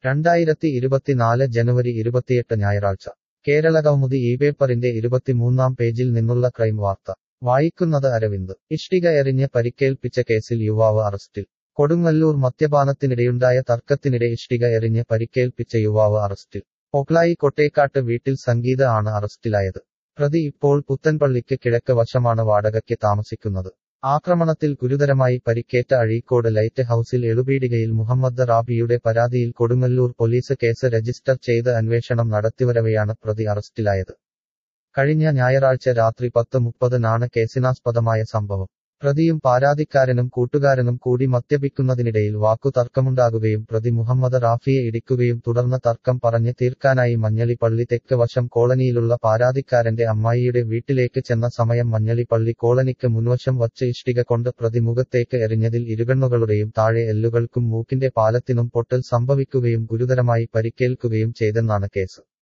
രണ്ടായിരത്തി ഇരുപത്തിനാല് ജനുവരി ഇരുപത്തിയെട്ട് ഞായറാഴ്ച കേരള കൗമുദി ഈ പേപ്പറിന്റെ ഇരുപത്തിമൂന്നാം പേജിൽ നിന്നുള്ള ക്രൈം വാർത്ത വായിക്കുന്നത് അരവിന്ദ് ഇഷ്ടിക എറിഞ്ഞ് പരിക്കേൽപ്പിച്ച കേസിൽ യുവാവ് അറസ്റ്റിൽ കൊടുങ്ങല്ലൂർ മദ്യപാനത്തിനിടെയുണ്ടായ തർക്കത്തിനിടെ ഇഷ്ടിക എറിഞ്ഞ് പരിക്കേൽപ്പിച്ച യുവാവ് അറസ്റ്റിൽ ഒക്ലായി കൊട്ടേക്കാട്ട് വീട്ടിൽ സംഗീത ആണ് അറസ്റ്റിലായത് പ്രതി ഇപ്പോൾ പുത്തൻപള്ളിക്ക് കിഴക്ക് വശമാണ് വാടകയ്ക്ക് താമസിക്കുന്നത് ആക്രമണത്തിൽ ഗുരുതരമായി പരിക്കേറ്റ അഴീക്കോട് ലൈറ്റ് ഹൌസിൽ എളുപീടികയിൽ മുഹമ്മദ് റാബിയുടെ പരാതിയിൽ കൊടുങ്ങല്ലൂർ പോലീസ് കേസ് രജിസ്റ്റർ ചെയ്ത് അന്വേഷണം നടത്തിവരവെയാണ് പ്രതി അറസ്റ്റിലായത് കഴിഞ്ഞ ഞായറാഴ്ച രാത്രി പത്ത് മുപ്പതിനാണ് കേസിനാസ്പദമായ സംഭവം പ്രതിയും പാരാതിക്കാരനും കൂട്ടുകാരനും കൂടി മദ്യപിക്കുന്നതിനിടയിൽ വാക്കുതർക്കമുണ്ടാകുകയും പ്രതി മുഹമ്മദ് റാഫിയെ ഇടിക്കുകയും തുടർന്ന് തർക്കം പറഞ്ഞ് തീർക്കാനായി മഞ്ഞളിപ്പള്ളി തെക്ക് വശം കോളനിയിലുള്ള പാരാതിക്കാരന്റെ അമ്മായിയുടെ വീട്ടിലേക്ക് ചെന്ന സമയം മഞ്ഞളിപ്പള്ളി കോളനിക്ക് മുൻവശം വച്ച് ഇഷ്ടിക കൊണ്ട് പ്രതി മുഖത്തേക്ക് എറിഞ്ഞതിൽ ഇരുകണ്ണുകളുടെയും താഴെ എല്ലുകൾക്കും മൂക്കിന്റെ പാലത്തിനും പൊട്ടൽ സംഭവിക്കുകയും ഗുരുതരമായി പരിക്കേൽക്കുകയും ചെയ്തെന്നാണ് കേസ്